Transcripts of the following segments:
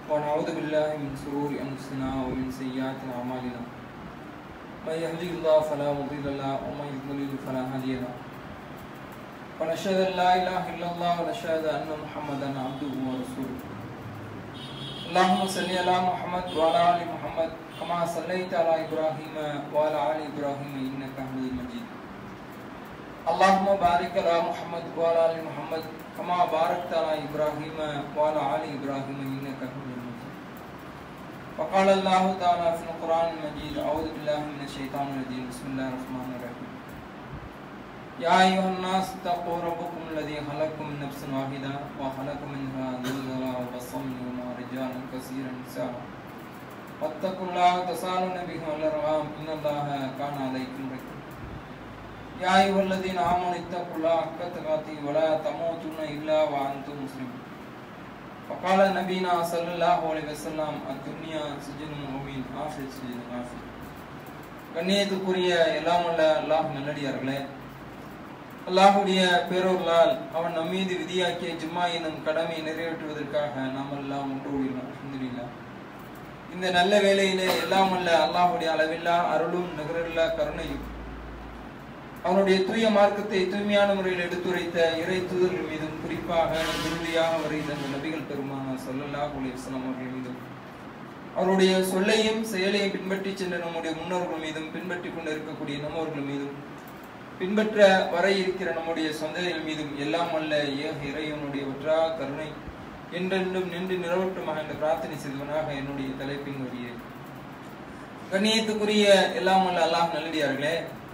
ونعوذ بالله من شرور أنفسنا ومن سيئات أعمالنا من يهدي الله فلا مضل له ومن يضلل فلا هادي له ونشهد أن لا إله إلا الله ونشهد أن محمدا عبده ورسوله اللهم صل على محمد وعلى آل محمد كما صليت على إبراهيم وعلى آل إبراهيم إنك حميد مجيد اللهم بارك على محمد وعلى آل محمد كما باركت على إبراهيم وعلى آل إبراهيم إنك حميد مجيد وقال الله تعالى في القرآن المجيد أعوذ بالله من الشيطان الرجيم بسم الله الرحمن الرحيم يا أيها الناس اتقوا ربكم الذي خلقكم من نفس واحدة وخلق منها زوجها وبص منهما رجالا كثيرا نساء واتقوا الله تسالون به والأرحام إن الله كان عليكم رقيبا يا أيها الذين آمنوا اتقوا الله حق تقاته ولا تموتن إلا وأنتم مسلمون وقال نبينا صلى الله عليه وسلم الدنيا سجن المؤمن آخر سجن الكافر கண்ணியத்துக்குரிய எல்லாம் உள்ள அல்லாஹ் நல்லடியார்களே அல்லாஹுடைய பேரொருளால் அவன் நம் மீது விதியாக்கிய ஜும்மா எனும் கடமையை நிறைவேற்றுவதற்காக நாம் எல்லாம் ஒன்று கூடினோம் அல்ஹம்துலில்லாஹ். இந்த நல்ல வேளையிலே எல்லாம் அல்ல அல்லாஹுடைய அளவில்லா அருளும் நிகரில்லா கருணையும் அவனுடைய தூய மார்க்கத்தை தூய்மையான முறையில் எடுத்துரைத்த இறை தூதர்கள் மீதும் குறிப்பாக இறுதியாக வரை தந்த நபிகள் பெருமான சொல்லல்லாஹ் அலிஸ்லாம் அவர்கள் மீதும் அவருடைய சொல்லையும் செயலையும் பின்பற்றி சென்ற நம்முடைய முன்னோர்கள் மீதும் பின்பற்றி கொண்டு இருக்கக்கூடிய நம்மவர்கள் மீதும் பின்பற்ற வர இருக்கிற நம்முடைய சொந்தங்கள் மீதும் எல்லாம் அல்ல ஏக இறைவனுடைய ஒற்றா கருணை என்றென்றும் நின்று நிறவட்டுமாக என்று பிரார்த்தனை செய்தவனாக என்னுடைய தலைப்பின் வழியே கண்ணியத்துக்குரிய எல்லாம் அல்ல அல்லாஹ் நல்லடியார்களே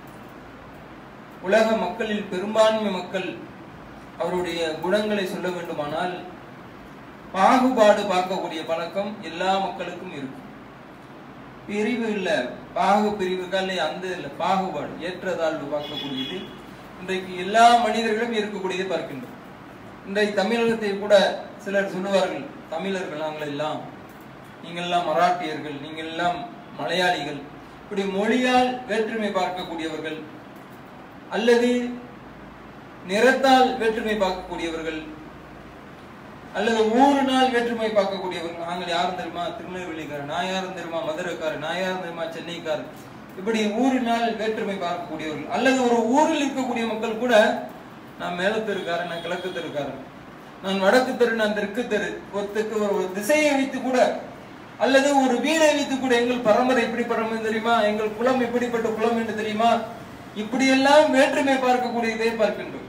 உலக மக்களில் பெரும்பான்மை மக்கள் அவருடைய குணங்களை சொல்ல வேண்டுமானால் பாகுபாடு பார்க்கக்கூடிய பழக்கம் எல்லா மக்களுக்கும் இருக்கும் பிரிவு இல்ல பாகு பிரிவுகள் அந்த இல்ல பாகுபாடு ஏற்றதாழ்வு பார்க்கக்கூடியது இன்றைக்கு எல்லா மனிதர்களும் இருக்கக்கூடியதை பார்க்கின்றோம் இன்றைக்கு தமிழகத்தை கூட சிலர் சொல்லுவார்கள் தமிழர்கள் நாங்கள் எல்லாம் நீங்கள் எல்லாம் மராட்டியர்கள் நீங்கள் எல்லாம் மலையாளிகள் இப்படி மொழியால் வேற்றுமை பார்க்கக்கூடியவர்கள் அல்லது நிறத்தால் வேற்றுமை பார்க்கக்கூடியவர்கள் அல்லது ஊரினால் வேற்றுமை பார்க்கக்கூடியவர்கள் நாங்கள் யாரும் தெரியுமா திருநெல்வேலிக்காரர் நான் யாரும் தெரியுமா மதுரைக்காரர் நான் யாரும் தெரியுமா சென்னைக்காரர் இப்படி ஊரினால் வேற்றுமை பார்க்கக்கூடியவர்கள் அல்லது ஒரு ஊரில் இருக்கக்கூடிய மக்கள் கூட நான் மேல தெருக்காரன் நான் கிழக்கு தெருக்காரன் நான் வடக்கு தெரு நான் தெற்கு தெரு ஒருத்தருக்கு ஒரு ஒரு திசையை வைத்து கூட அல்லது ஒரு வீடை வைத்து கூட எங்கள் பரம்பரை எப்படி பரம்பரை தெரியுமா எங்கள் குலம் எப்படிப்பட்ட குலம் என்று தெரியுமா இப்படியெல்லாம் வேற்றுமை பார்க்கக்கூடியதை பார்க்கின்றோம்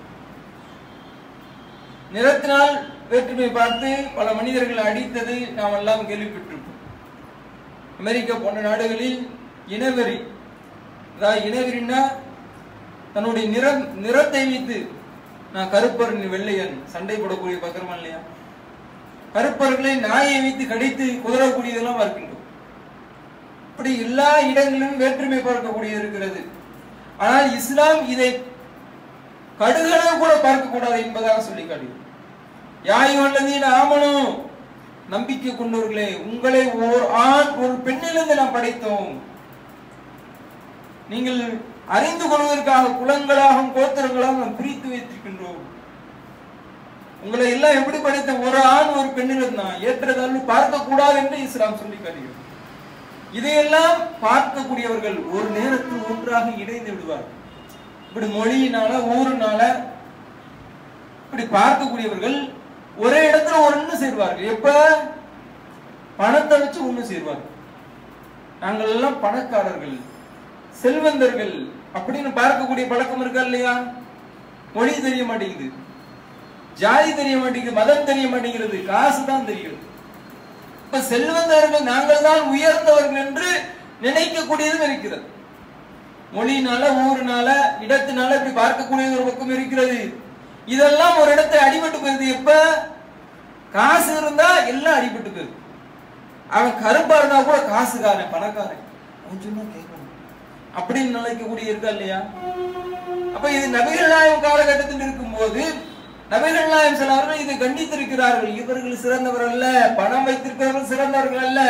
நிறத்தினால் வேற்றுமை பார்த்து பல மனிதர்கள் அடித்தது நாம் எல்லாம் கேள்விப்பட்டிருப்போம் அமெரிக்கா போன்ற நாடுகளில் இனவெறி அதாவது இனவெறின்னா தன்னுடைய நிறம் நிறத்தை வைத்து நான் கருப்பர் நீ வெள்ளையன் சண்டை போடக்கூடிய பத்திரமா இல்லையா கருப்பர்களை நாயை வைத்து கடித்து குதறக்கூடியதெல்லாம் பார்க்கின்றோம் இப்படி எல்லா இடங்களிலும் வேற்றுமை பார்க்கக்கூடியது இருக்கிறது ஆனால் இஸ்லாம் இதை கடுகளவு கூட பார்க்க கூடாது என்பதாக சொல்லி காட்டுகிறது யாய் வல்லதீன் ஆமனும் நம்பிக்கை கொண்டவர்களே உங்களை ஓர் ஆண் ஒரு பெண்ணிலிருந்து நாம் படைத்தோம் நீங்கள் அறிந்து கொள்வதற்காக குலங்களாகவும் கோத்திரங்களாகவும் நாம் பிரித்து வைத்திருக்கின்றோம் உங்களை எல்லாம் எப்படி படைத்த ஒரு ஆண் ஒரு பெண்ணிலிருந்து தான் ஏற்றதால் பார்க்க கூடாது என்று இஸ்லாம் சொல்லி காட்டுகிறது இதையெல்லாம் பார்க்கக்கூடியவர்கள் ஒரு நேரத்தில் ஒன்றாக இணைந்து விடுவார்கள் இப்படி மொழியினால ஊருனால இப்படி பார்க்கக்கூடியவர்கள் ஒரே இடத்துல ஒன்று சேர்வார்கள் எப்ப பணத்தை வச்சு ஒண்ணு சேர்வார்கள் நாங்கள் எல்லாம் பணக்காரர்கள் செல்வந்தர்கள் அப்படின்னு பார்க்கக்கூடிய பழக்கம் இருக்கா இல்லையா மொழி தெரிய மாட்டேங்குது ஜாதி தெரிய மாட்டேங்குது மதம் தெரிய மாட்டேங்கிறது காசு தான் தெரிகிறது இப்ப செல்வந்தர்கள் நாங்கள் தான் உயர்ந்தவர்கள் என்று நினைக்கக்கூடியதும் இருக்கிறது மொழியினால ஊருனால இடத்தினால இப்படி பார்க்கக்கூடியது ஒரு பக்கம் இருக்கிறது இதெல்லாம் ஒரு இடத்தை அடிபட்டு போயிருது எப்ப காசு இருந்தா எல்லாம் அடிபட்டு போயிருது அவன் கருப்பா இருந்தா கூட காசுக்காரன் பணக்காரன் அவன் சொன்னா கேட்கணும் அப்படின்னு நினைக்கக்கூடிய இருக்கா இல்லையா அப்ப இது நபிகள் நாயம் காலகட்டத்தில் இருக்கும்போது நபிகள் நாயம் சில அவர்கள் இதை கண்டித்திருக்கிறார்கள் இவர்கள் சிறந்தவர் அல்ல பணம் வைத்திருக்கிறவர்கள் சிறந்தவர்கள் அல்ல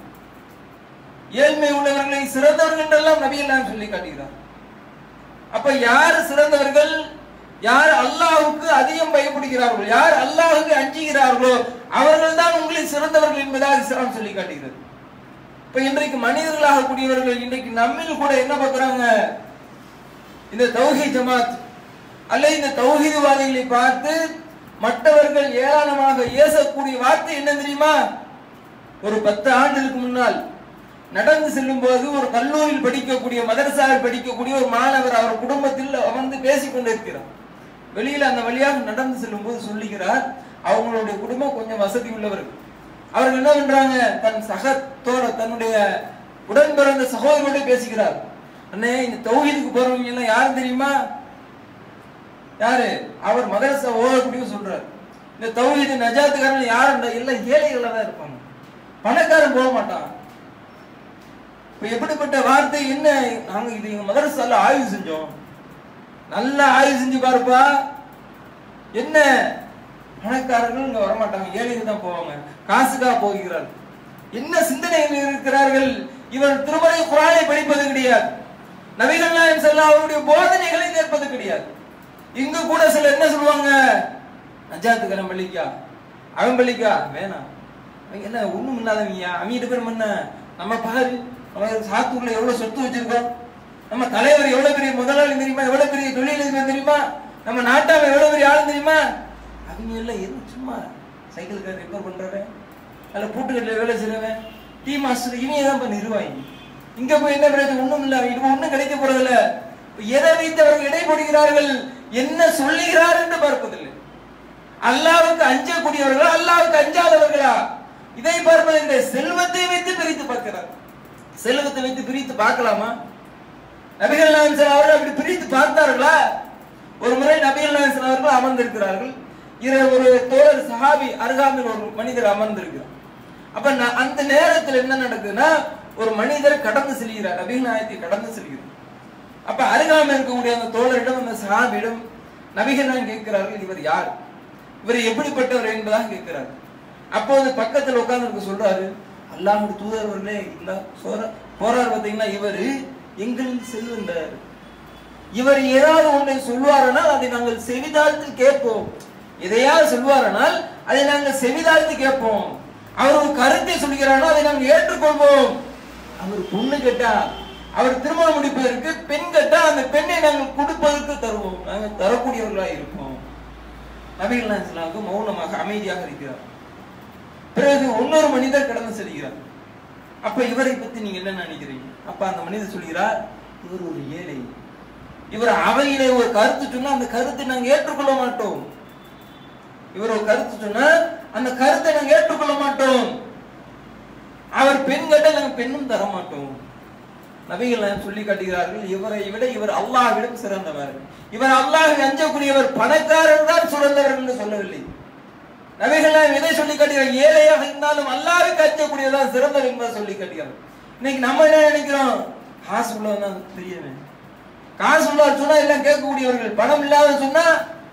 ஏழ்மை உள்ளவர்களை சிறந்தவர்கள் என்றெல்லாம் நபிகள் நாயம் சொல்லி காட்டுகிறார் அப்ப யார் சிறந்தவர்கள் யார் அல்லாஹ்வுக்கு அதிகம் பயப்படுகிறார்களோ யார் அல்லாஹ்வுக்கு அஞ்சுகிறார்களோ அவர்கள் தான் உங்களில் சிறந்தவர்கள் என்பதாக இஸ்லாம் சொல்லி காட்டுகிறது இப்ப இன்றைக்கு மனிதர்களாக கூடியவர்கள் இன்றைக்கு நம்மில் கூட என்ன பார்க்கறாங்க இந்த தௌஹி ஜமாத் அல்ல இந்த தௌஹீதுவாதிகளை பார்த்து மற்றவர்கள் ஏராளமாக ஏசக்கூடிய வார்த்தை என்ன தெரியுமா ஒரு பத்து ஆண்டுகளுக்கு முன்னால் நடந்து செல்லும் போது ஒரு கல்லூரியில் படிக்கக்கூடிய மதரசாவில் படிக்கக்கூடிய ஒரு மாணவர் அவர் குடும்பத்தில் அமர்ந்து பேசிக் கொண்டிருக்கிறார் வெளியில அந்த வழியாக நடந்து செல்லும் போது சொல்லுகிறார் அவங்களுடைய குடும்பம் கொஞ்சம் வசதி உள்ளவர்கள் அவர்கள் என்ன பண்றாங்க தன் சகத்தோட தன்னுடைய உடன் பிறந்த சகோதரோட பேசுகிறார் அண்ணே இந்த தௌஹீதுக்கு போறவங்க எல்லாம் யாரும் தெரியுமா யாரு அவர் மதரசா ஓதக்கூடிய சொல்றாரு இந்த தௌஹீது நஜாத்துக்காரன் யாரும் எல்லாம் ஏழைகளா தான் இருப்பாங்க பணக்காரன் போக மாட்டான் இப்ப எப்படிப்பட்ட வார்த்தை என்ன நாங்க இது எங்க மதரசால ஆய்வு செஞ்சோம் நல்லா ஆய்வு செஞ்சு பாருப்பா என்ன பணக்காரர்கள் இங்க வரமாட்டாங்க ஏழைகள் தான் போவாங்க காசுக்காக போகிறார்கள் என்ன சிந்தனையில் இருக்கிறார்கள் இவர் திருமலை குரானை படிப்பது கிடையாது நபிகள் நாயகம் செல்லம் அவருடைய போதனைகளை கேட்பது கிடையாது இங்க கூட சிலர் என்ன சொல்லுவாங்க நஜாத்துக்காரன் பள்ளிக்கா அவன் பள்ளிக்கா வேணாம் அவன் என்ன ஒண்ணும் இல்லாதவங்க அவங்க பேர் என்ன நம்ம பாரு நம்ம சாத்தூர்ல எவ்வளவு சொத்து வச்சிருக்கோம் நம்ம தலைவர் எவ்வளவு பெரிய முதலாளி தெரியுமா எவ்வளவு பெரிய தொழிலதிபர் தெரியுமா நம்ம நாட்டாம எவ்வளவு பெரிய ஆளு தெரியுமா அவங்க எல்லாம் எதுவும் சும்மா சைக்கிளுக்கு ரிப்பேர் பண்றவன் அல்ல பூட்டுக்கட்டில வேலை செய்றவன் டீ மாஸ்டர் இவங்க தான் பண்ண நிர்வாகி இங்க போய் என்ன பிரச்சனை ஒண்ணும் இல்ல இது ஒண்ணும் கிடைக்க போறதில்ல எதை வைத்து அவர்கள் இடை போடுகிறார்கள் என்ன சொல்லுகிறார் என்று பார்ப்பதில்லை அல்லாவுக்கு அஞ்சக்கூடியவர்களா அல்லாவுக்கு அஞ்சாதவர்களா இதை பார்ப்பதில்லை செல்வத்தை வைத்து பிரித்து பார்க்கிறார் செல்வத்தை வைத்து பிரித்து பார்க்கலாமா நபிகள் நாயகம் ஸல்லல்லாஹு அவர்கள் அப்படி பிரித்து பார்த்தார்களா ஒரு முறை நபிகள் நாயகம் ஸல்லல்லாஹு அவர்கள் அமர்ந்திருக்கிறார்கள் இரு ஒரு தோழர் சஹாபி அருகாமையில் ஒரு மனிதர் அமர்ந்திருக்கிறார் அப்ப ந- அந்த நேரத்தில் என்ன நடக்குதுன்னா ஒரு மனிதர் கடந்து செல்கிறார் நபிகள் நாயகத்தை கடந்து செல்கிறார் அப்ப அருகாமையில் இருக்கக்கூடிய அந்த தோழரிடம் அந்த சஹாபியிடம் நபிகள் நாயகம் கேட்கிறார்கள் இவர் யார் இவர் எப்படிப்பட்டவர் என்பதாக கேட்கிறார் அப்போது பக்கத்தில் உட்கார்ந்து சொல்றாரு அல்லாஹ்வுடைய தூதர்வர்களே இந்த சோர போறார் பார்த்தீங்கன்னா இவர் எங்களின் செல்வந்தார் இவர் ஏதாவது ஒன்றை சொல்வாரானால் அதை நாங்கள் செவிதாழ்த்து கேட்போம் எதையாவது சொல்வாரானால் அதை நாங்கள் செவிதாழ்த்து கேட்போம் அவர் ஒரு கருத்தை சொல்கிறாரோ அதை நாங்கள் ஏற்றுக்கொள்வோம் அவர் பொண்ணு கேட்டா அவர் திருமணம் முடிப்பதற்கு பெண் கேட்டா அந்த பெண்ணை நாங்கள் கொடுப்பதற்கு தருவோம் நாங்கள் தரக்கூடியவர்களாக இருப்போம் நபிகள் நாயகம் மௌனமாக அமைதியாக இருக்கிறார் பிறகு இன்னொரு மனிதர் கடந்து செல்கிறார் அப்ப இவரை பத்தி நீங்க என்ன நினைக்கிறீங்க அப்ப அந்த மனிதர் சொல்கிறார் இவர் ஒரு ஏழை இவர் அவையிலே ஒரு கருத்து சொன்னா அந்த கருத்தை நாங்க ஏற்றுக்கொள்ள மாட்டோம் இவர் ஒரு கருத்து சொன்னா அந்த கருத்தை நாங்க ஏற்றுக்கொள்ள மாட்டோம் அவர் பெண் கேட்டால் நாங்க பெண்ணும் தர மாட்டோம் நபிகள் நாயகம் சொல்லி காட்டுகிறார்கள் இவரை விட இவர் அல்லாஹ்விடம் சிறந்தவர் இவர் அல்லாஹ் அஞ்சக்கூடியவர் பணக்காரர் தான் சிறந்தவர் என்று சொல்லவில்லை நபிகள் நாயகம் எதை சொல்லி காட்டுகிறார் ஏழையாக இருந்தாலும் அல்லாஹ்வுக்கு அஞ்சக்கூடியதான் சிறந்தவர் என்பதை சொல்லி காட்டுகிறார் இன்னைக்கு நம்ம என்ன நினைக்கிறோம் காசு உள்ளவன் தான் பெரியவன் காசு உள்ளவர் சொன்னா எல்லாம் கேட்கக்கூடியவர்கள் பணம் இல்லாத சொன்னா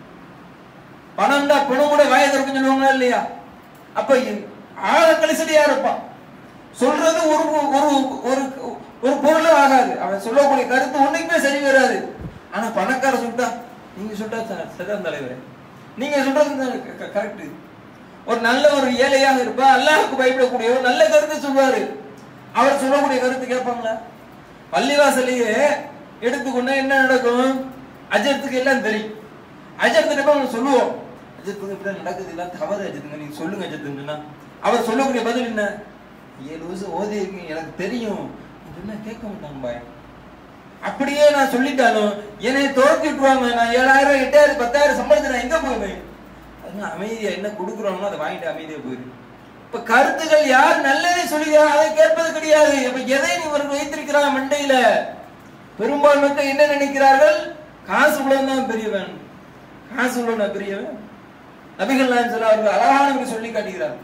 பணம் தான் பணம் கூட வாயை திறக்கும் சொல்லுவாங்களா இல்லையா அப்ப ஆழ கலிசடியா இருப்பான் சொல்றது ஒரு ஒரு ஒரு ஒரு பொருளும் ஆகாது அவன் சொல்லக்கூடிய கருத்து ஒண்ணுக்குமே சரி வராது ஆனா பணக்கார சொல்லிட்டா நீங்க சொல்லிட்டா ச- சரிதான் தலைவரே நீங்க சொல்றது கரெக்ட் ஒரு நல்ல ஒரு ஏழையாக இருப்பா அல்லாஹ்வுக்கு பயப்படக்கூடிய ஒரு நல்ல கருத்து சொல்வாரு அவர் சொல்லக்கூடிய கருத்து கேட்பாங்களா பள்ளிவாசலையே எடுத்துக்கொண்டா என்ன நடக்கும் அஜத்துக்கு எல்லாம் தெரியும் அஜத்துக்கு நம்ம சொல்லுவோம் அஜத்துக்கு இப்படி நடக்குது எல்லாம் தவறு அஜத்துங்க நீங்க சொல்லுங்க அஜத்துங்கன்னா அவர் சொல்லக்கூடிய பதில் என்ன ஏழு வருஷம் ஓதி இருக்கீங்க எனக்கு தெரியும் என்ன கேட்க மாட்டாங்க பாய் அப்படியே நான் சொல்லிட்டாலும் என்னை துரத்தி விட்டுருவாங்க நான் ஏழாயிரம் எட்டாயிரம் பத்தாயிரம் சம்பளத்தை நான் எங்க போவேன் அதனால அமைதியா என்ன கொடுக்குறோமோ அதை வாங்கிட்டு அமைதியா போயிரு இப்ப கருத்துக்கள் யார் நல்லதை சொல்லுகிறார் அதை கேட்பது கிடையாது இப்ப எதை இவர்கள் வைத்திருக்கிறார் மண்டையில பெரும்பான்மை மக்கள் என்ன நினைக்கிறார்கள் காசு உள்ளவன் தான் பெரியவன் காசு உள்ளவன் பெரியவன் நபிகள் நாயகம் ஸல்லல்லாஹு அவர்கள் அழகானவர்கள் சொல்லி காட்டுகிறார்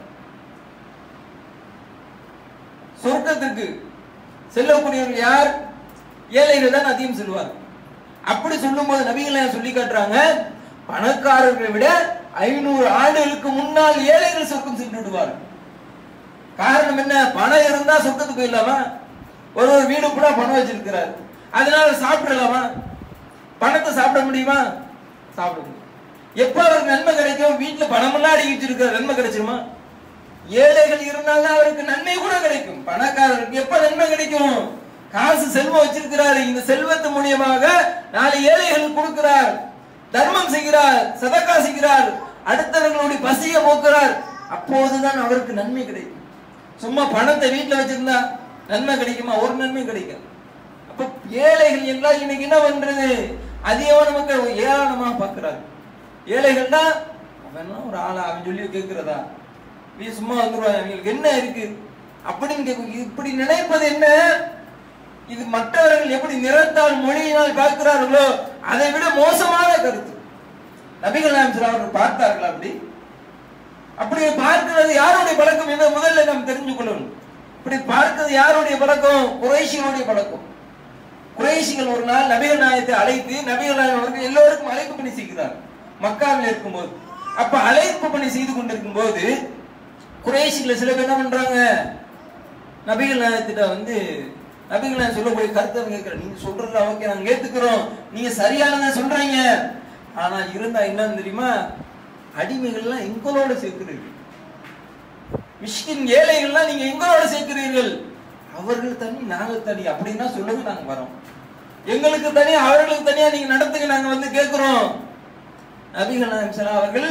சொர்க்கத்துக்கு செல்லக்கூடியவர்கள் யார் ஏழைகள் தான் அதிகம் செல்வார் அப்படி சொல்லும்போது நபிகள் நாயகம் சொல்லி காட்டுறாங்க பணக்காரர்களை விட ஐநூறு ஆண்டுகளுக்கு முன்னால் ஏழைகள் சொர்க்கம் சென்று விடுவார் காரணம் என்ன பணம் இருந்தா சொர்க்கத்துக்கு போயிடலாமா ஒரு ஒரு வீடு கூட பணம் வச்சிருக்கிறார் அதனால சாப்பிடலாமா பணத்தை சாப்பிட முடியுமா சாப்பிட முடியும் எப்ப அவருக்கு நன்மை கிடைக்கும் வீட்டுல பணமெல்லாம் அடக்கி வச்சிருக்கிற நன்மை கிடைச்சிருமா ஏழைகள் இருந்தால்தான் அவருக்கு நன்மை கூட கிடைக்கும் பணக்காரருக்கு எப்ப நன்மை கிடைக்கும் காசு செல்வம் வச்சிருக்கிறாரு இந்த செல்வத்து மூலியமாக நாலு ஏழைகள் கொடுக்கிறார் தர்மம் செய்கிறார் சதக்கா செய்கிறார் அடுத்தவர்களுடைய பசியை போக்குறார் அப்போதுதான் அவருக்கு நன்மை கிடைக்கும் சும்மா பணத்தை வீட்டுல வச்சிருந்தா நன்மை கிடைக்குமா ஒரு நன்மை கிடைக்கும் அப்ப ஏழைகள் எல்லாம் இன்னைக்கு என்ன பண்றது அதிகமான மக்கள் ஏராளமா பாக்குறாரு ஏழைகள்னா அவன் ஒரு ஆளா அவன் சொல்லி கேட்கிறதா நீ சும்மா வந்துருவாங்க அவங்களுக்கு என்ன இருக்கு அப்படின்னு கேட்கும் இப்படி நினைப்பது என்ன இது மற்றவர்கள் எப்படி நிறத்தால் மொழியினால் பார்க்கிறார்களோ அதை விட மோசமான கருத்து நபிகள் நாயம் ஸல்லல்லாஹு அலைஹி வஸல்லம் அவர்கள் பார்த்தார்களா அப்படி அப்படி பார்க்கிறது யாருடைய பழக்கம் என்று முதல்ல நாம் தெரிஞ்சு கொள்ளணும் இப்படி பார்க்கிறது யாருடைய பழக்கம் குறைஷிகளுடைய பழக்கம் குறைஷிகள் ஒரு நாள் நபிகள் நாயத்தை அழைத்து நபிகள் நாயகம் அவர்கள் எல்லோருக்கும் அழைப்பு பணி செய்கிறார் மக்காவில் இருக்கும்போது அப்ப அழைப்பு பணி செய்து கொண்டிருக்கும் போது குறைஷிகளை சில பேர் என்ன பண்றாங்க நபிகள் நாயத்திட்ட வந்து நபிகள் நாயகம் சொல்லக்கூடிய கருத்தை அவங்க கேட்கிறேன் நீங்க சொல்றது ஓகே நாங்க ஏத்துக்கிறோம் நீங்க சரியானதை சொல்றீங்க ஆனா இருந்தா என்னன்னு தெரியுமா அடிமைகள்லாம் எங்களோட சேர்க்கிறீர்கள் மிஷ்கின் ஏழைகள்லாம் நீங்க எங்களோட சேர்க்கிறீர்கள் அவர்கள் தனி நாங்கள் தனி அப்படின்னா சொல்லுங்க நாங்க வரோம் எங்களுக்கு தனி அவர்களுக்கு தனியா நீங்க நடத்துங்க நாங்க வந்து கேட்கிறோம் நபிகள் நாயகம் ஸல்லல்லாஹு அவர்கள்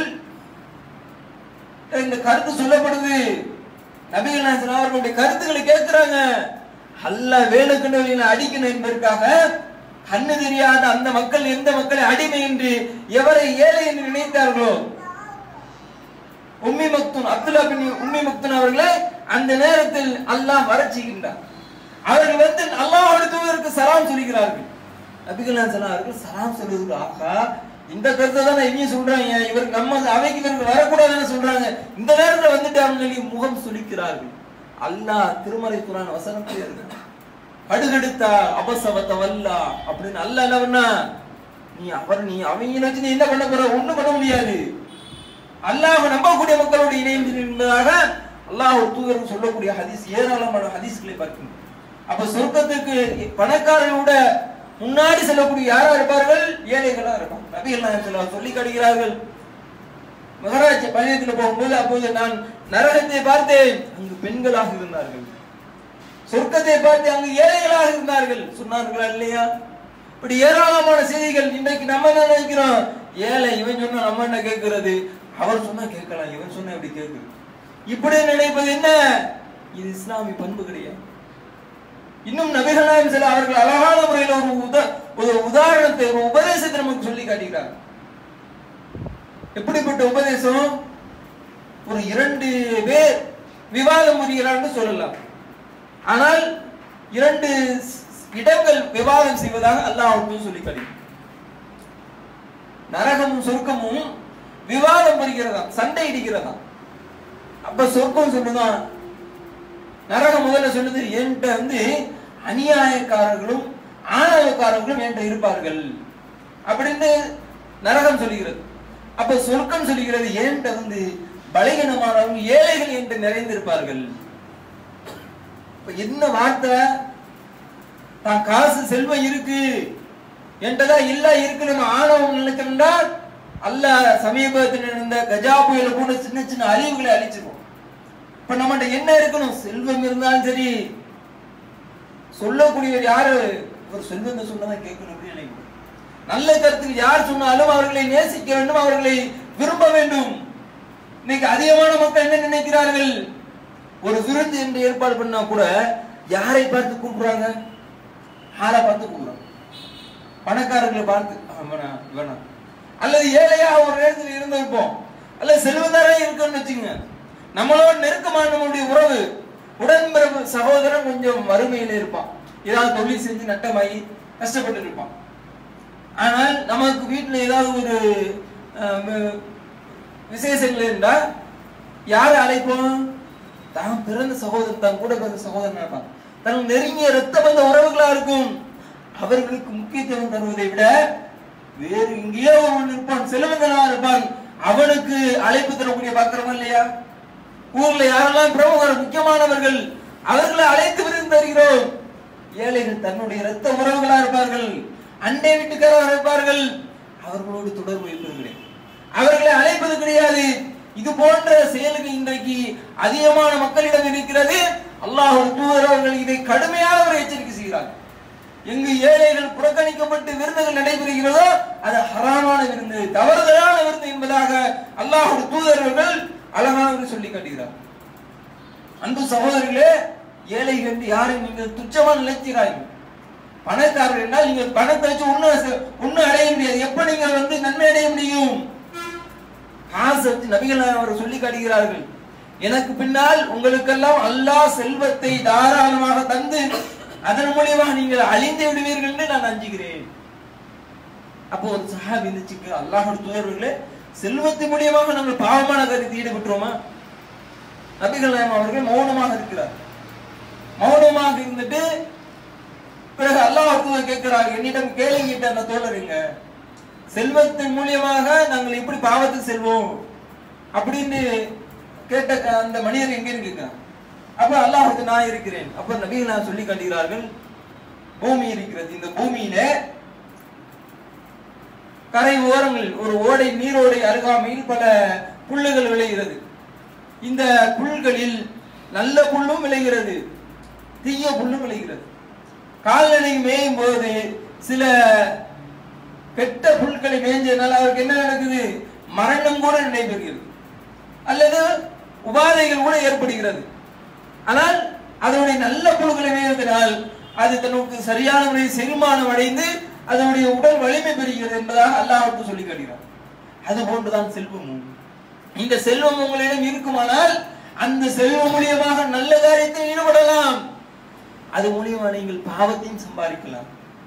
இந்த கருத்து சொல்லப்படுது நபிகள் நாயகம் ஸல்லல்லாஹு அவர்களுடைய கருத்துக்களை கேட்கிறாங்க அல்லாஹ் வேலுக்கண்டு வெளியில அடிக்கணும் என்பதற்காக கண்ணு தெரியாத அந்த மக்கள் எந்த மக்களை அடிமை என்று எவரை ஏழை என்று நினைத்தார்களோ உம்மி மக்தூன் அப்துல்லா பின் உம்மி மக்தூன் அவர்களை அந்த நேரத்தில் அல்லாஹ் வரச் செய்கின்றார் அவர்கள் வந்து அல்லாஹ்வுடைய தூதருக்கு சலாம் சொல்கிறார்கள் நபிகள் நாயகம் ஸல்லல்லாஹு அவர்கள் சலாம் சொல்லுவது ஆகா இந்த கருத்தை தான் இவங்க சொல்றாங்க இவர் நம்ம அவைக்கு இவர்கள் வரக்கூடாதுன்னு சொல்றாங்க இந்த நேரத்துல வந்துட்டு அவங்க சொல்லி முகம் சுளிக்கிறார்கள் அல்லாஹ் திருமலை குரான் வசனத்தில் இருக்கு அடுகடுத்தா அபசவத்த வல்லா அப்படின்னு அல்லாஹ் என்ன பண்ணா நீ அவர் நீ அவங்க வச்சு நீ என்ன பண்ண போற ஒண்ணும் பண்ண முடியாது அல்லாஹ் நம்பக்கூடிய மக்களோடு இணைந்து என்பதாக அல்லாஹ் ஒரு தூதர் சொல்லக்கூடிய ஹதீஸ் ஏராளமான ஹதீஸ்களை பார்க்கணும் அப்ப சொர்க்கத்துக்கு பணக்காரர்களோட முன்னாடி செல்லக்கூடிய யாரா இருப்பார்கள் ஏழைகளா இருப்பாங்க நபிகள் நாயகம் ஸல்லல்லாஹு சொல்லி காட்டுகிறார்கள் மகாராஜ் பயணத்தில் போகும்போது அப்போது நான் நரகத்தை பார்த்தேன் அங்கு பெண்களாக இருந்தார்கள் சொர்க்கத்தை பார்த்து அங்கு ஏழைகளாக இருந்தார்கள் சொன்னார்களா இல்லையா இப்படி ஏராளமான செய்திகள் இன்றைக்கு நம்ம என்ன நினைக்கிறோம் ஏழை இவன் சொன்னா நம்ம என்ன கேட்கிறது அவர் சொன்னா கேட்கலாம் இவன் சொன்னா எப்படி கேட்குது இப்படி நினைப்பது என்ன இது இஸ்லாமிய பண்பு கிடையாது இன்னும் நபிகள் நாயகம் சில அவர்கள் அழகான முறையில் ஒரு உத ஒரு உதாரணத்தை ஒரு உபதேசத்தை நமக்கு சொல்லி காட்டுகிறார் எப்படிப்பட்ட உபதேசம் ஒரு இரண்டு பேர் விவாதம் புரிகிறான்னு சொல்லலாம் ஆனால் இரண்டு இடங்கள் விவாதம் செய்வதாக அல்லாஹ் சொல்லி காட்டுகிறார் நரகமும் சொர்க்கமும் விவாதம் புரிகிறதாம் சண்டை இடிக்கிறதாம் அப்ப சொர்க்கம் சொல்லுதான் நரகம் முதல்ல சொல்லுது என்கிட்ட வந்து அநியாயக்காரர்களும் ஆணவக்காரர்களும் என்கிட்ட இருப்பார்கள் அப்படின்னு நரகம் சொல்லுகிறது அப்ப சொர்க்கம் சொல்லுகிறது என்கிட்ட வந்து பலகீனமானவங்க ஏழைகள் என்று நிறைந்திருப்பார்கள் இப்ப என்ன வார்த்தை தான் காசு செல்வம் இருக்கு என்கிட்டதான் இல்ல இருக்கு நம்ம ஆணவம் நினைச்சோம்னா அல்ல சமீபத்தில் இருந்த கஜா புயல கூட சின்ன சின்ன அழிவுகளை அழிச்சிருவோம் இப்ப நம்மகிட்ட என்ன இருக்கணும் செல்வம் இருந்தாலும் சரி சொல்லக்கூடியவர் யாரு ஒரு செல்வங்க சொன்னதான் கேட்கணும் அப்படின்னு நினைக்கிறேன் நல்ல கருத்துக்கு யார் சொன்னாலும் அவர்களை நேசிக்க வேண்டும் அவர்களை விரும்ப வேண்டும் இன்னைக்கு அதிகமான மக்கள் என்ன நினைக்கிறார்கள் ஒரு விருந்து என்று ஏற்பாடு பண்ணா கூட யாரை பார்த்து கூப்பிடுறாங்க ஆளை பார்த்து கூப்பிடுறாங்க பணக்காரர்களை பார்த்து வேணாம் வேணாம் அல்லது ஏழையா ஒரு நேரத்தில் இருந்திருப்போம் அல்லது செல்வதாரா இருக்குன்னு வச்சுங்க நம்மளோட நெருக்கமான நம்மளுடைய உறவு உடன்பிறப்பு சகோதரன் கொஞ்சம் வறுமையில இருப்பான் ஏதாவது தொழில் செஞ்சு நட்டமாகி கஷ்டப்பட்டு இருப்பான் ஆனால் நமக்கு வீட்டில் ஏதாவது ஒரு அஹ், விசேஷங்கள் இருந்தா யாரை அழைப்போம் தான் பிறந்த சகோதரன் தான் கூட பிறந்த சகோதரன் இருப்பான் தன் நெருங்கிய ரத்த பந்த உறவுகளா இருக்கும் அவர்களுக்கு முக்கியத்துவம் தருவதை விட வேறு எங்கேயோ ஒருவன் இருப்பான் செல்வந்தனா இருப்பான் அவனுக்கு அழைப்பு தரக்கூடிய பாக்கிறோமா இல்லையா ஊர்ல யாரெல்லாம் பிரமுகர் முக்கியமானவர்கள் அவர்களை அழைத்து விருந்து தருகிறோம் ஏழைகள் தன்னுடைய இரத்த உறவுகளா இருப்பார்கள் அண்டை வீட்டுக்காரர் இருப்பார்கள் அவர்களோடு தொடர்பு வைப்பது கிடையாது அவர்களை அழைப்பது கிடையாது இது போன்ற செயலுக்கு இன்றைக்கு அதிகமான மக்களிடம் இருக்கிறது அல்லாஹ் தூதர் அவர்கள் இதை கடுமையான ஒரு எச்சரிக்கை செய்கிறார்கள் எங்கு ஏழைகள் புறக்கணிக்கப்பட்டு விருந்துகள் நடைபெறுகிறதோ அது ஹராமான விருந்து தவறுதலான விருந்து என்பதாக அல்லாஹ் தூதர்கள் அழகாக சொல்லி காட்டுகிறார் அன்பு சகோதரர்களே ஏழைகள் என்று யாரையும் நீங்கள் துச்சமா நினைக்கிறார்கள் பணக்காரர் என்றால் நீங்க பணத்தை வச்சு ஒன்னும் ஒன்னும் அடைய முடியாது எப்ப நீங்க வந்து நன்மை அடைய முடியும் காசு வச்சு நபிகள் நாயகம் அவர் சொல்லி காட்டுகிறார்கள் எனக்கு பின்னால் உங்களுக்கெல்லாம் அல்லாஹ் செல்வத்தை தாராளமாக தந்து அதன் மூலியமாக நீங்கள் அழிந்து விடுவீர்கள் என்று நான் அஞ்சுகிறேன் அப்போ ஒரு சஹாபி இருந்துச்சுக்கு அல்லாஹோட தூதர்களே செல்வத்தின் மூலியமாக நாங்கள் பாவமான கருத்து ஈடுபட்டுருவோமா நபிகள் நாயகம் அவர்கள் மௌனமாக இருக்கிறார் மௌனமாக இருந்துட்டு பிறகு அல்லாஹ் தூதர் கேட்கிறார் என்னிடம் கேளுங்கிட்ட அந்த தோழருங்க செல்வத்தின் மூலியமாக நாங்கள் எப்படி பாவத்துக்கு செல்வோம் அப்படின்னு கேட்ட அந்த மனிதர் எங்க இருக்குங்க அப்ப அல்லாஹுக்கு நான் இருக்கிறேன் அப்ப நபிகள் நான் சொல்லி காட்டுகிறார்கள் பூமி இருக்கிறது இந்த பூமியில கரை ஓரங்கள் ஒரு ஓடை நீரோடை அருகாமையில் பல புல்லுகள் விளைகிறது இந்த புல்களில் நல்ல புல்லும் விளைகிறது தீய புல்லும் விளைகிறது கால்நடை மேயும் போது சில கெட்ட புல்களை மேய்ஞ்சதுனால அவருக்கு என்ன நடக்குது மரணம் கூட நடைபெறுகிறது அல்லது உபாதைகள் கூட ஏற்படுகிறது ஆனால் அதனுடைய நல்ல புல்களை மேய்வதனால் அது தனக்கு சரியான முறையில் செரிமானம் அடைந்து அதனுடைய உடல் வலிமை பெறுகிறது என்பதாக அல்லாஹ் சொல்லி காட்டுகிறார் அது போன்றுதான் செல்வமும் இந்த செல்வம் உங்களிடம் இருக்குமானால் அந்த செல்வம் மூலியமாக நல்ல காரியத்தில் ஈடுபடலாம் அது மூலியமா நீங்கள் பாவத்தையும் சம்பாதிக்கலாம்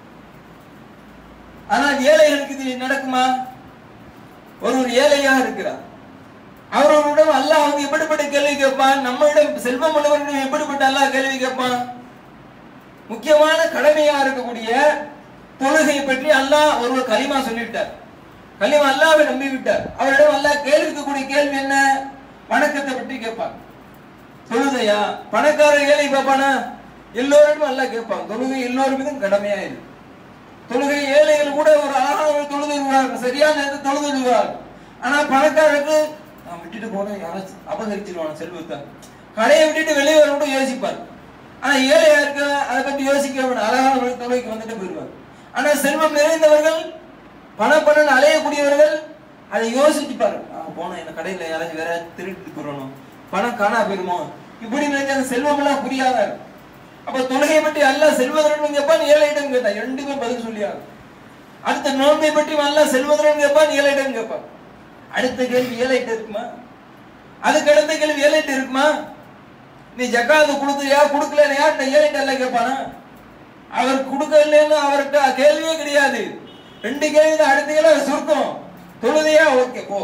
ஆனால் ஏழைகளுக்கு இது நடக்குமா ஒருவர் ஏழையாக இருக்கிறார் அவர்களிடம் அல்லாஹ் வந்து எப்படிப்பட்ட கேள்வி கேட்பான் நம்மளிடம் செல்வம் உள்ளவர்களிடம் எப்படிப்பட்ட அல்லாஹ் கேள்வி கேட்பான் முக்கியமான கடமையா இருக்கக்கூடிய தொழுகை பற்றி அல்லாஹ் ஒருவர் கலிமா சொல்லிவிட்டார் கலிமா அல்லாவை நம்பி விட்டார் அவரிடம் அல்லாஹ் கேள்விக்கக்கூடிய கேள்வி என்ன வணக்கத்தை பற்றி கேட்பான் தொழுதையா பணக்காரர் ஏழை கேட்பானா எல்லோரிடம் அல்லாஹ் கேட்பான் தொழுகை எல்லோரும் மீதும் கடமையா இருக்கு தொழுகை ஏழைகள் கூட ஒரு அழகான தொழுது விடுவார்கள் சரியான நேரத்தில் தொழுது விடுவார்கள் ஆனா பணக்காரருக்கு நான் விட்டுட்டு போனேன் யாராச்சும் அபகரிச்சிருவாங்க செல்வத்தை கடையை விட்டுட்டு வெளியே வர கூட யோசிப்பார் ஆனா ஏழையா இருக்க அதை பத்தி யோசிக்க வேண்டாம் அழகான ஒரு தொழுகைக்கு வந்துட்டு போயிடுவார் ஆனா செல்வம் நிறைந்தவர்கள் பண பணம் அலையக்கூடியவர்கள் அதை யோசிச்சுப்பாரு நான் போனேன் இந்த கடையில யாராச்சும் வேற திருட்டு போறணும் பணம் காணா போயிருமோ இப்படி நினைச்ச அந்த செல்வம் எல்லாம் புரியாத அப்ப தொழுகை பற்றி அல்லாஹ் செல்வதற்கு கேட்பான் ஏழையிடம் கேட்டான் ரெண்டுமே பதில் சொல்லியாங்க அடுத்த நோன்பை பற்றி அல்லாஹ் செல்வதற்கு கேட்பான் ஏழையிடம் கேட்பான் அடுத்த கேள்வி ஏழைட்டு இருக்குமா அதுக்கு அடுத்த கேள்வி ஏழைட்டு இருக்குமா நீ ஜக்காத்து கொடுத்தியா கொடுக்கலையா ஏழைட்டு எல்லாம் கேட்பானா அவர் கொடுக்கலன்னு அவர்கிட்ட கேள்வியே கிடையாது ரெண்டு கேள்வி தான் அடுத்த கேள்வி அவர் சுருக்கம் தொழுதையா ஓகே போ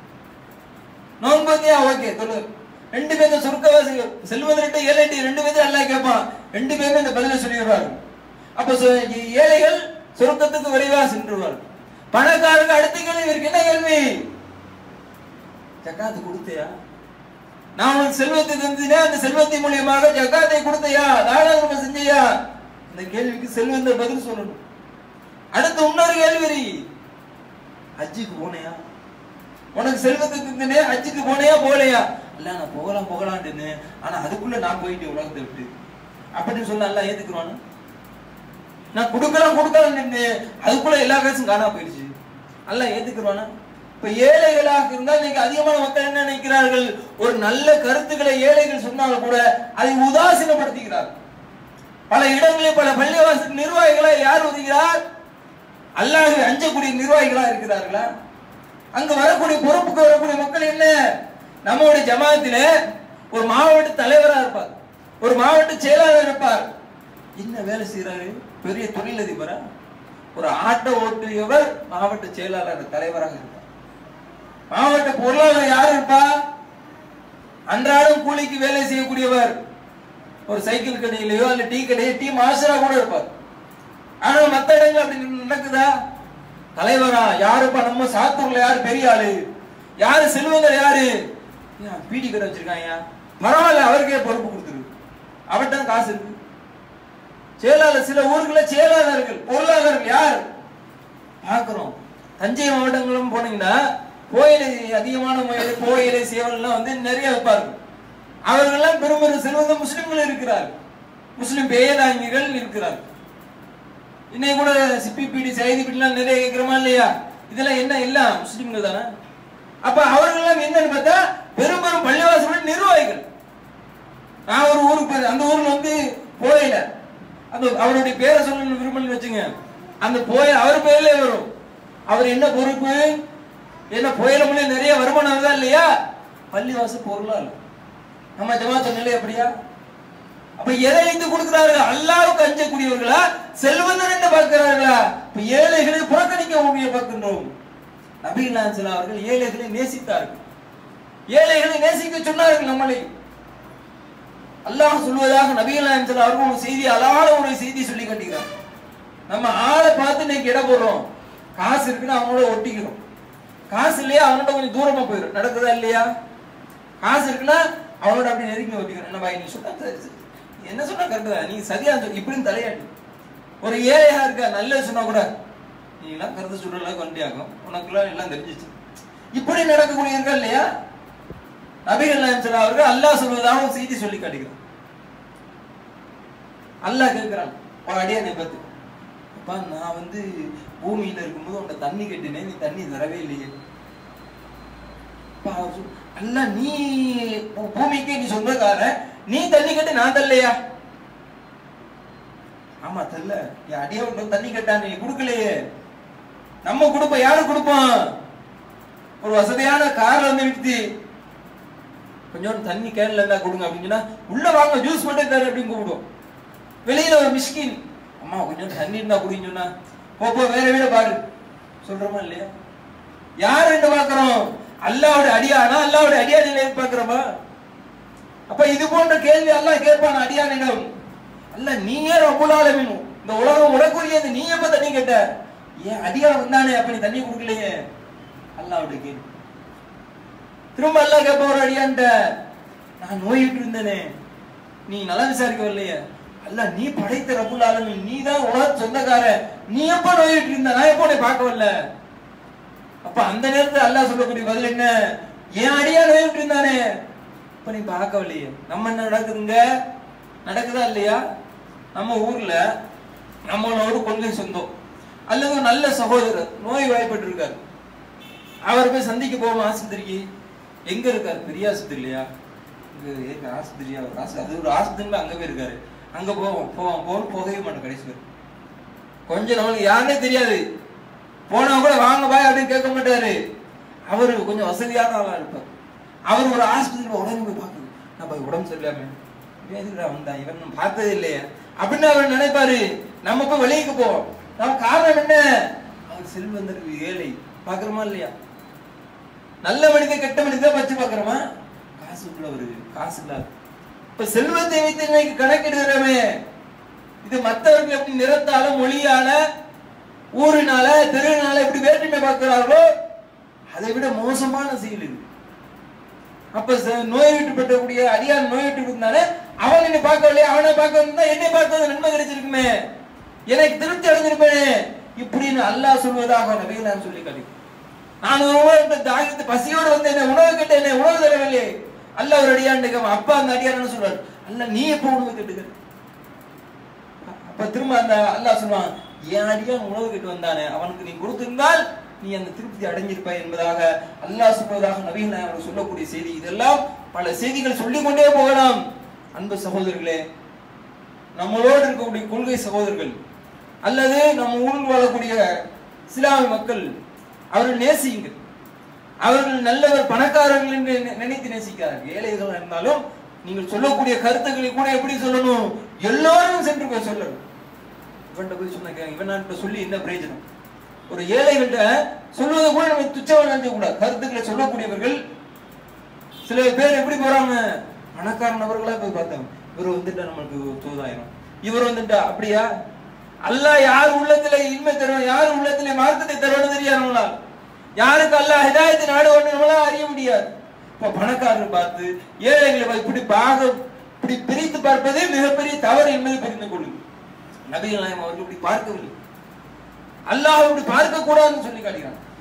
நோன்பந்தியா ஓகே தொழு ரெண்டு பேரும் சுருக்கவாசி செல்வதற்கு ஏழைட்டு ரெண்டு பேரும் எல்லாம் கேட்பான் ரெண்டு பேருமே இந்த பதில சொல்லிடுவார்கள் அப்ப சொ- ஏழைகள் சுருக்கத்துக்கு விரைவா சென்றுவார்கள் பணக்காரங்க அடுத்த கேள்வி இவருக்கு என்ன கேள்வி ஜக்காத்து கொடுத்தையா நான் உனக்கு செல்வத்தை தந்தினேன் அந்த செல்வத்தின் மூலியமாக ஜக்காத்தை கொடுத்தையா தாராளமா செஞ்சையா இந்த கேள்விக்கு செல்வந்த பதில் சொல்லணும் அடுத்து இன்னொரு கேள்வி ஹஜ்ஜுக்கு போனையா உனக்கு செல்வத்தை தந்தினே ஹஜ்ஜுக்கு போனையா போலையா இல்ல நான் போகலாம் போகலான்னு ஆனா அதுக்குள்ள நான் போயிட்டு உலகத்தை விட்டு அப்படின்னு சொல்ல எல்லாம் ஏத்துக்குறானு நான் கொடுக்கலாம் கொடுக்கலாம் நின்று அதுக்குள்ள எல்லா காசும் காணாம போயிடுச்சு எல்லாம் ஏத்துக்குறானா இப்ப ஏழைகளாக இருந்தால் இன்னைக்கு அதிகமான மக்கள் என்ன நினைக்கிறார்கள் ஒரு நல்ல கருத்துக்களை ஏழைகள் சொன்னாலும் கூட அதை உதாசீனப்படுத்துகிறார் பல இடங்களில் பல பள்ளிவாசல் நிர்வாகிகளை யார் ஒதுகிறார் அல்லாஹ் அஞ்சக்கூடிய நிர்வாகிகளா இருக்கிறார்களா அங்க வரக்கூடிய பொறுப்புக்கு வரக்கூடிய மக்கள் என்ன நம்மளுடைய ஜமாத்தில ஒரு மாவட்ட தலைவரா இருப்பார் ஒரு மாவட்ட செயலாளர் இருப்பார் என்ன வேலை செய்யறாரு பெரிய தொழிலதிபரா ஒரு ஆட்டோ ஓட்டுபவர் மாவட்ட செயலாளர் தலைவராக இருப்பார் மாவட்ட பொருளாளர் யார் இருப்பா அன்றாடம் கூலிக்கு வேலை செய்யக்கூடியவர் ஒரு சைக்கிள் கடையிலயோ அல்ல டீ கடையோ டீ மாஸ்டரா கூட இருப்பார் ஆனா மத்த இடங்கள் அப்படி நடக்குதா தலைவரா யாருப்பா நம்ம சாத்தூர்ல யாரு பெரிய ஆளு யாரு செல்வங்கள் யாரு ஏன் பீடி கடை வச்சிருக்காங்க பரவாயில்ல அவருக்கே பொறுப்பு கொடுத்துரு அவர்கிட்ட தான் காசு இருக்கு செயலாளர் சில ஊர்கள செயலாளர்கள் பொருளாளர்கள் யார் பார்க்கிறோம் தஞ்சை மாவட்டங்களும் போனீங்கன்னா கோயிலை அதிகமான முறையில் கோயிலை சேவல்லாம் வந்து நிறைய வைப்பார்கள் அவர்களெல்லாம் பெரும் பெரும் செல்வந்த முஸ்லிம்கள் இருக்கிறார்கள் முஸ்லிம் பேதாங்கிகள் இருக்கிறார்கள் இன்னைக்கு கூட சிபிபிடி செய்திப்பிடிலாம் நிறைய கேட்கிறோமா இல்லையா இதெல்லாம் என்ன எல்லாம் முஸ்லிம்கள் தானே அப்ப அவர்களெல்லாம் என்னன்னு பார்த்தா பெரும் பெரும் பள்ளிவாசல் நிர்வாகிகள் நான் ஒரு ஊருக்கு போய் அந்த ஊர்ல வந்து போயில அந்த அவருடைய பேரை சொல்லணும்னு விரும்பணும் வச்சுங்க அந்த போய அவர் பேர்ல வரும் அவர் என்ன பொறுப்பு என்ன புயல மூலியம் நிறைய வருமானம் வருதா இல்லையா பள்ளிவாசல் பொருளா இல்ல நம்ம ஜமாத்த நிலை அப்படியா அப்ப எதை வைத்து கொடுக்கிறார்கள் அல்லாவுக்கு அஞ்சக்கூடியவர்களா செல்வந்தன் என்று பார்க்கிறார்களா இப்ப ஏழைகளை புறக்கணிக்க முடிய பார்க்கின்றோம் நபிகள் சில அவர்கள் ஏழைகளை நேசித்தார்கள் ஏழைகளை நேசிக்க சொன்னார்கள் நம்மளை அல்லாஹ் சொல்வதாக நபிகள் நாயகம் ஸல்லல்லாஹு அவர்கள் ஒரு செய்தி அழகான ஒரு செய்தி சொல்லி காட்டுகிறார் நம்ம ஆளை பார்த்து இன்னைக்கு இட போடுறோம் காசு இருக்குன்னா அவங்களோட ஒட்டிக்கிறோம் காசு இல்லையா அவனோட கொஞ்சம் தூரமா போயிடும் நடக்குதா இல்லையா காசு இருக்குன்னா அவனோட அப்படி நெருங்கி ஒட்டிக்கிறோம் என்ன பாய் நீ சொன்னா சரி, சரி. நீ என்ன சொன்னா கரெக்ட் தான் நீ சரியா சொல்லி இப்படின்னு தலையாட்டி ஒரு ஏழையா இருக்க நல்லது சொன்னா கூட நீ எல்லாம் கருத்து சுடலாம் கொண்டியாகும் உனக்குலாம் எல்லாம் தெரிஞ்சிச்சு இப்படி நடக்கக்கூடியவர்கள் இல்லையா நபிகள் நாயகம் ஸல்லல்லாஹு அவர்கள் அல்லாஹ் சொல்வதாக ஒரு செய்தி சொல்லி காட்டுகிறார் அல்லாஹ் கேட்கிறான் உன் அடியானை பார்த்து அப்பா நான் வந்து பூமியில இருக்கும்போது உன்னை தண்ணி கட்டினேன் நீ தண்ணி தரவே இல்லையே அப்பா, அவர் சொல்- அல்லாஹ் நீ பூ- பூமிக்கு நீ சொந்தக்காரன் நீ தண்ணி கட்டி நான் தரலையா ஆமா தரல என் அடியாவுக்கு தண்ணி கட்டான் நீ கொடுக்கலையே நம்ம கொடுப்போம் யாரு கொடுப்போம் ஒரு வசதியான கார்ல வந்து நிறுத்தி கொஞ்சோண்டு தண்ணி கேன்ல இருந்தா கொடுங்க அப்படின்னு சொன்னா உள்ள வாங்க ஜூஸ் மட்டும் தர அப்படின்னு கூப்பிடுவோம் வெளியில ஒரு மிஸ்கின் அம்மா கொஞ்சம் தண்ணி இருந்தா குடின்னு சொன்னா போ போ வேற வீட பாரு சொல்றோமா இல்லையா யார் என்று பாக்குறோம் அல்லாவுடைய அடியானா அல்லாவுடைய அடியானில பாக்குறோமா அப்ப இது போன்ற கேள்வி அல்லாஹ் கேட்பான் அடியானிடம் அல்ல நீயே ரப்புல் ஆலமீன் இந்த உலகம் உனக்குரியது நீ எப்ப தண்ணி கேட்ட ஏன் அடியான் வந்தானே அப்ப நீ தண்ணி கொடுக்கலையே அல்லாவுடைய கேள்வி திரும்ப அல்லாஹ் கேட்ப ஒரு அடியான்ட்ட நான் நோயிட்டு இருந்தேனே நீ நலம் விசாரிக்க வரலையே அல்ல நீ படைத்த ரப்புல் ஆலமீன் நீ தான் உலக சொந்தக்கார நீ எப்ப நோயிட்டு இருந்த நான் எப்போ உன்னை பார்க்க வரல அப்ப அந்த நேரத்துல அல்லாஹ் சொல்லக்கூடிய பதில் என்ன என் அடியா நோயிட்டு இருந்தானே இப்ப நீ பார்க்கவில்லையே நம்ம என்ன நடக்குதுங்க நடக்குதா இல்லையா நம்ம ஊர்ல நம்மளோட கொள்கை சொந்தம் அல்லது ஒரு நல்ல சகோதரர் நோய் வாய்ப்பட்டு இருக்காரு அவர் போய் சந்திக்க போவோம் ஆஸ்பத்திரிக்கு எங்க இருக்காரு பெரிய ஆஸ்பத்திரி இல்லையா இங்க எங்க ஆஸ்பத்திரியா ஒரு ஆஸ்பத்திரி அது ஒரு ஆஸ்பத்திரில அங்க போய் இருக்காரு அங்க போவோம் போவோம் போவோம் போகவே மாட்டோம் கடைசி வரை கொஞ்சம் நம்மளுக்கு யாருன்னே தெரியாது போனா கூட வாங்க பாய் அப்படின்னு கேட்க மாட்டாரு அவரு கொஞ்சம் வசதியான ஆளா இருப்பார் அவர் ஒரு ஆஸ்பத்திரியில உடனே போய் பார்க்குது நான் போய் உடம்பு சரியில்லாம இவன் எதுக்குடா வந்தான் இவன் நம்ம பார்த்ததே இல்லையே அப்படின்னு அவர் நினைப்பாரு நம்ம போய் வெளியே போவோம் நம்ம காரணம் என்ன அவர் செல்வந்தருக்கு ஏழை பாக்குறோமா இல்லையா நல்ல மனிதன் கெட்ட மனிதன் வச்சு பாக்குறோமா காசு உள்ளவரு காசு இல்லாத இப்ப செல்வத்தை வைத்து இன்னைக்கு கணக்கிடுகிறோமே இது மற்றவர்கள் எப்படி நிறத்தால மொழியால ஊரினால தெருவினால எப்படி வேற்றுமை பார்க்கிறார்களோ அதை விட மோசமான செயல் இது அப்ப ச- நோய் விட்டுப்பட்டக்கூடிய அடியான் நோய் விட்டு இருந்தானே அவன் என்னை பார்க்கவில்லையே அவனை பார்க்க வந்தா என்னை பார்க்க நன்மை கிடைச்சிருக்குமே எனக்கு திருப்தி அடைஞ்சிருப்பேனே இப்படின்னு அல்லாஹ் சொல்வதாக நபிகள் நான் சொல்லி காட்டி நான் ஒரு உணவு தாகித்து பசியோடு வந்து என்ன உணவு கேட்ட என்ன உணவு தரவில்லை அல்லாஹ் ஒரு அடியான் கேட்க அப்பா அந்த அடியான் என்ன சொல்றாரு அல்ல நீ எப்போ உணவு கேட்டுக்கிற அப்ப திரும்ப அந்த அல்லாஹ் சொல்லுவான் என் அடியான் உணவு கேட்டு வந்தானே அவனுக்கு நீ கொடுத்திருந்தால் நீ அந்த திருப்தி அடைஞ்சிருப்பாய் என்பதாக அல்லாஹ் சொல்வதாக நவீன நாயகம் சொல்லக்கூடிய செய்தி இதெல்லாம் பல செய்திகள் சொல்லிக் கொண்டே போகலாம் அன்பு சகோதரர்களே நம்மளோடு இருக்கக்கூடிய கொள்கை சகோதரர்கள் அல்லது நம்ம ஊரில் வாழக்கூடிய இஸ்லாமிய மக்கள் அவர்கள் நேசியுங்கள் அவர்கள் நல்லவர் பணக்காரர்கள் என்று நி- நினைத்து நேசிக்கிறார்கள் ஏழைகள் இருந்தாலும் நீங்கள் சொல்லக்கூடிய கருத்துக்களை கூட எப்படி சொல்லணும் எல்லாரும் சென்று போய் சொல்லணும் இவன்கிட்ட போய் சொன்ன கே- இவன் நான் சொல்லி என்ன பிரயோஜனம் ஒரு ஏழைகள்கிட்ட சொல்வதை கூட நம்ம துச்சமாக நினைக்க கூடாது கருத்துக்களை சொல்லக்கூடியவர்கள் சில பேர் எப்படி போறாங்க பணக்கார நபர்களா போய் பார்த்தோம் இவர் வந்துட்டா நம்மளுக்கு தூதாயிரம் இவர் வந்துட்டா அப்படியா அல்லாஹ் யார் உள்ளத்துல இன்மை தருவான் யார் உள்ளத்துல மார்க்கத்தை தருவான்னு தெரியாது நம்மளால் யாருக்கு அல்லாஹ் ஹிதாயத்தை நாடுவான்னு நம்மளால அறிய முடியாது இப்ப பணக்காரர் பார்த்து ஏழைகளை பார்த்து இப்படி பாக இப்படி பிரித்து பார்ப்பதே மிகப்பெரிய தவறு என்பதை புரிந்து கொள்ளுங்கள் நபிகள் நாயகம் அவர்கள் இப்படி பார்க்கவில்லை அல்லாஹ் இப்படி பார்க்க கூடாதுன்னு சொல்லி காட்டுகிறான்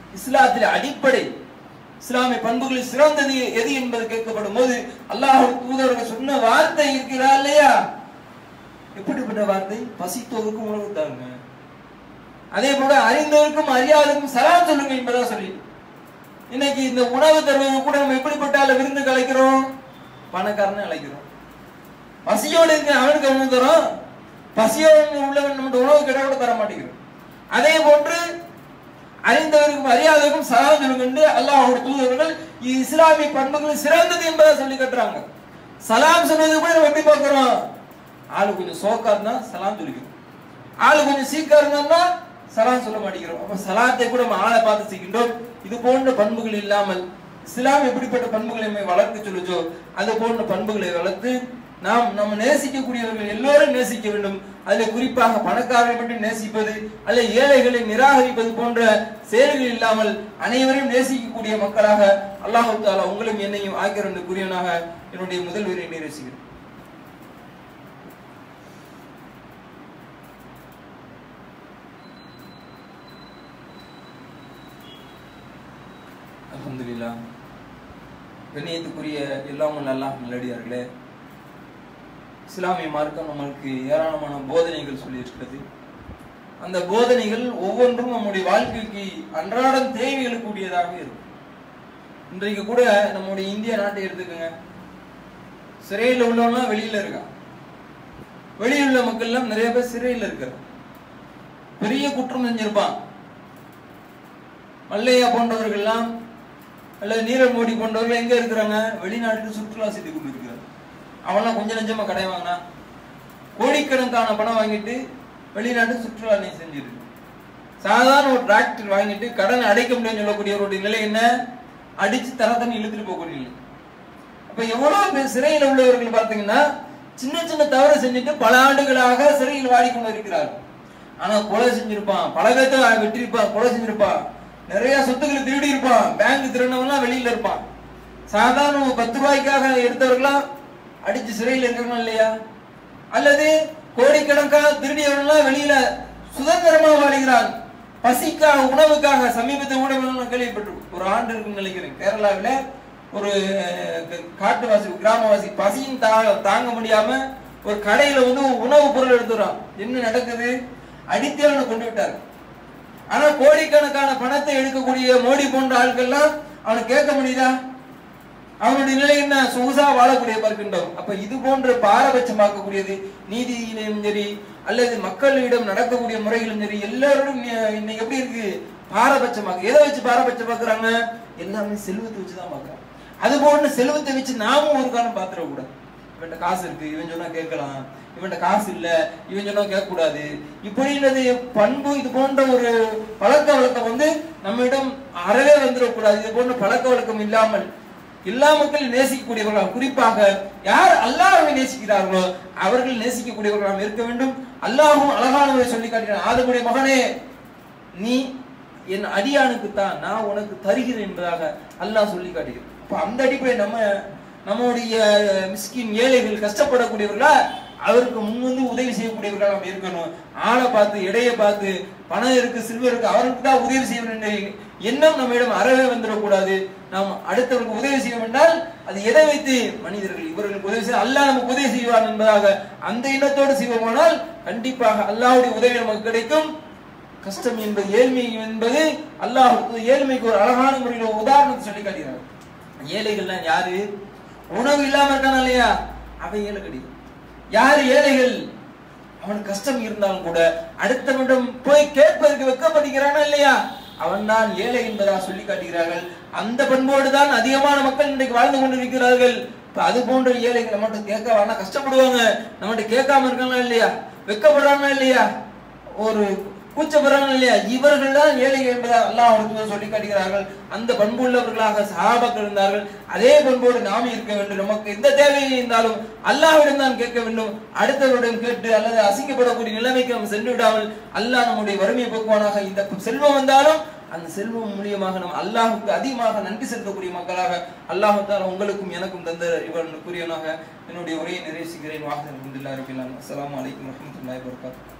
இஸ்லாத்தில் அடிப்படை இஸ்லாமிய பண்புகளில் சிறந்தது எது என்பது கேட்கப்படும் போது அல்லாஹ் தூதர்கள் சொன்ன வார்த்தை இருக்கிறா இல்லையா எப்படிப்பட்ட வார்த்தை பசித்தோருக்கும் உணவு தாங்க அதே போல அறிந்தவருக்கும் அறியாதவருக்கும் சலாம் சொல்லுங்க என்பதா சொல்லி இன்னைக்கு இந்த உணவு தருவது கூட நம்ம எப்படிப்பட்ட ஆளை விருந்து கலைக்கிறோம் பணக்காரனை அழைக்கிறோம் பசியோடு இருக்க அவனுக்கு உணவு தரோம் பசியோடு உள்ளவன் நம்ம உணவு கிட்ட கூட தர மாட்டேங்கிறோம் அதே போன்று அறிந்தவருக்கும் அறியாதவருக்கும் சலாம் சொல்லுங்க அல்லாஹோட தூதர்கள் இது இஸ்லாமிய பண்புகள் சிறந்தது என்பதை சொல்லி கட்டுறாங்க சலாம் சொன்னது கூட நம்ம எப்படி பார்க்கிறோம் ஆளு கொஞ்சம் சோக்கா இருந்தா சலாம் சொல்லிக்கிறோம் ஆளு கொஞ்சம் சீக்கா இருந்தா சலாம் சொல்ல மாட்டேங்கிறோம் அப்ப சலாத்தை கூட நம்ம ஆளை பார்த்து செய்கின்றோம் இது போன்ற பண்புகள் இல்லாமல் இஸ்லாம் எப்படிப்பட்ட பண்புகளை நம்மை வளர்க்க சொல்லுச்சோ அது போன்ற பண்புகளை வளர்த்து நாம் நம்ம நேசிக்கக்கூடியவர்கள் எல்லோரும் நேசிக்க வேண்டும் அதில் குறிப்பாக பணக்காரரை மட்டும் நேசிப்பது அல்ல ஏழைகளை நிராகரிப்பது போன்ற செயல்கள் இல்லாமல் அனைவரையும் நேசிக்கக்கூடிய மக்களாக அல்லாஹு தாலா உங்களும் என்னையும் ஆக்கிய ரெண்டு கூறியவனாக என்னுடைய முதல் உரை நேசிக்கிறேன் அல்ஹம்துலில்லா கண்ணியத்துக்குரிய எல்லாம் அல்லாஹ் நல்லடியார்களே இஸ்லாமிய மார்க்கம் நம்மளுக்கு ஏராளமான போதனைகள் சொல்லியிருக்கிறது அந்த போதனைகள் ஒவ்வொன்றும் நம்முடைய வாழ்க்கைக்கு அன்றாடம் தேவைகளுக்குரியதாக இருக்கும் இன்றைக்கு கூட நம்முடைய இந்திய நாட்டை எடுத்துக்கோங்க சிறையில் உள்ளவங்களாம் வெளியில இருக்கான் வெளியில் உள்ள மக்கள் எல்லாம் நிறைய பேர் சிறையில் இருக்கிறான் பெரிய குற்றம் செஞ்சிருப்பான் மல்லையா போன்றவர்கள் எல்லாம் அல்லது நீரவ் மோடி போன்றவர்கள் எங்க இருக்கிறாங்க வெளிநாட்டுக்கு சுற்றுலா செய்து கொண்டு இருக்கிறாங்க அவன்லாம் கொஞ்சம் நஞ்சமா கடை வாங்கினா கோடிக்கணக்கான பணம் வாங்கிட்டு வெளிநாட்டு சுற்றுலா நீ செஞ்சிருக்கு சாதாரண ஒரு டிராக்டர் வாங்கிட்டு கடன் அடைக்க முடியும்னு சொல்லக்கூடியவருடைய நிலை என்ன அடிச்சு தர தண்ணி இழுத்துட்டு போகக்கூடிய நிலை அப்ப எவ்வளவு பேர் சிறையில் உள்ளவர்கள் பார்த்தீங்கன்னா சின்ன சின்ன தவறு செஞ்சுட்டு பல ஆண்டுகளாக சிறையில் வாடிக்கொண்டு இருக்கிறார்கள் ஆனா கொலை செஞ்சிருப்பான் பல பேர்த்த வெட்டிருப்பான் கொலை செஞ்சிருப்பான் நிறைய சொத்துக்களை திருடி இருப்பான் பேங்க் திருடினவன்லாம் வெளியில இருப்பான் சாதாரண ஒரு பத்து ரூபாய்க்காக எடுத்தவர்களாம் அடிச்சு சிறையில் இருக்காங்க இல்லையா அல்லது கோடிக்கணக்காக திருடியவர்கள்லாம் வெளியில சுதந்திரமா வாழ்கிறான் பசிக்காக உணவுக்காக சமீபத்தில் உணவு நான் கேள்விப்பட்டிருக்கோம் ஒரு ஆண்டு இருக்குன்னு நினைக்கிறேன் கேரளாவில் ஒரு அஹ், காட்டுவாசி கிராமவாசி பசியும் தா- தாங்க முடியாம ஒரு கடையில வந்து ஒரு உணவு பொருள் எடுத்துறான் என்ன நடக்குது அடித்தவனை கொண்டு விட்டாரு ஆனா கோடிக்கணக்கான பணத்தை எடுக்கக்கூடிய மோடி போன்ற ஆட்கள்லாம் அவனை கேட்க முடியுதா அவனுடைய நிலை என்ன சொகுசா வாழக்கூடிய பார்க்கின்றோம் அப்ப இது போன்ற பாரபட்சமாக்கக்கூடியது நீதியிலும் சரி அல்லது மக்களிடம் நடக்கக்கூடிய முறைகளும் சரி எல்லாரும் இன்ன- இன்னைக்கு எப்படி இருக்கு பாரபட்சமாக எதை வச்சு பாரபட்சமாக்குறாங்க எல்லாமே செல்வத்தை வச்சுதான் பாக்குறாங்க அது போன்ற செல்வத்தை வச்சு நாமும் ஒரு காலம் பாத்துட கூடாது இவன்ட்ட காசு இருக்கு இவன் சொன்னா கேட்கலாம் இவன்ட்ட காசு இல்ல இவன் சொன்னா கேட்க கூடாது இப்படின்றது பண்பு இது போன்ற ஒரு பழக்க வழக்கம் வந்து நம்மிடம் அறவே வந்துடக்கூடாது இது போன்ற பழக்க வழக்கம் இல்லாமல் எல்லா மக்களும் நேசிக்கக்கூடியவர்களாக குறிப்பாக யார் அல்லாஹ்வை நேசிக்கிறார்களோ அவர்கள் நேசிக்கக்கூடியவர்களாக இருக்க வேண்டும் அல்லாஹும் அழகானவரை சொல்லி காட்டினார் ஆதமுடைய மகனே நீ என் அடியானுக்கு தான் நான் உனக்கு தருகிறேன் என்பதாக அல்லாஹ் சொல்லி காட்டுகிறார் அப்ப அந்த அடிப்படையில் நம்ம நம்முடைய மிஸ்கின் ஏழைகள் கஷ்டப்படக்கூடியவர்களா அவருக்கு முன் வந்து உதவி செய்யக்கூடியவர்களா நம்ம இருக்கணும் ஆளை பார்த்து எடையை பார்த்து பணம் இருக்கு சில்வர் இருக்கு அவருக்கு தான் உதவி செய்ய வேண்டும் எண்ணம் நம்மிடம் அறவே வந்துடக்கூடாது நாம் அடுத்தவருக்கு உதவி செய்ய வேண்டால் அது எதை வைத்து மனிதர்கள் இவர்களுக்கு உதவி செய்ய அல்லாஹ் நமக்கு உதவி செய்வான் என்பதாக அந்த எண்ணத்தோடு செய்வோமானால் கண்டிப்பாக அல்லாஹ்வுடைய உதவி நமக்கு கிடைக்கும் கஷ்டம் என்பது ஏழ்மை என்பது அல்லாஹ் ஏழ்மைக்கு ஒரு அழகான முறையில் ஒரு உதாரணத்தை சொல்லி காட்டுகிறார் ஏழைகள்லாம் யாரு உணவு இல்லாம இருக்கானா இல்லையா அவன் ஏழை கிடையாது யாரு ஏழைகள் அவனுக்கு கஷ்டம் இருந்தாலும் கூட அடுத்தவனிடம் போய் கேட்பதற்கு வெக்கப்படுகிறானா இல்லையா அவன் தான் ஏழை என்பதாக சொல்லி காட்டுகிறார்கள் அந்த பண்போடு தான் அதிகமான மக்கள் இன்றைக்கு வாழ்ந்து கொண்டிருக்கிறார்கள் இப்ப அது போன்ற ஏழைகள் நம்மகிட்ட கேட்க வேணா கஷ்டப்படுவாங்க நம்மகிட்ட கேட்காம இருக்காங்களா இல்லையா வெக்கப்படுறாங்களா இல்லையா ஒரு கூச்சப்படுறாங்க இல்லையா இவர்கள் தான் ஏழைகள் என்பதை அல்லாஹ் அவருக்கு சொல்லி காட்டுகிறார்கள் அந்த பண்புள்ளவர்களாக சஹாபாக்கள் இருந்தார்கள் அதே பண்போடு நாம் இருக்க வேண்டும் நமக்கு எந்த தேவை இருந்தாலும் அல்லாஹ்விடம் தான் கேட்க வேண்டும் அடுத்தவரிடம் கேட்டு அல்லது அசிங்கப்படக்கூடிய நிலைமைக்கு நாம் சென்று விடாமல் அல்லாஹ் நம்முடைய வறுமையை போக்குவானாக இந்த செல்வம் வந்தாலும் அந்த செல்வம் மூலியமாக நாம் அல்லாஹுக்கு அதிகமாக நன்றி செலுத்தக்கூடிய மக்களாக அல்லாஹ் தாலா உங்களுக்கும் எனக்கும் தந்த இவன் கூறியவனாக என்னுடைய உரையை நிறைவேற்றுகிறேன் வாஹன் அலமதுல்லா ரபிலான் அஸ்ஸலாமு அலைக்கும் வரஹ்மத்துல்லாஹி வபரகாத்துஹு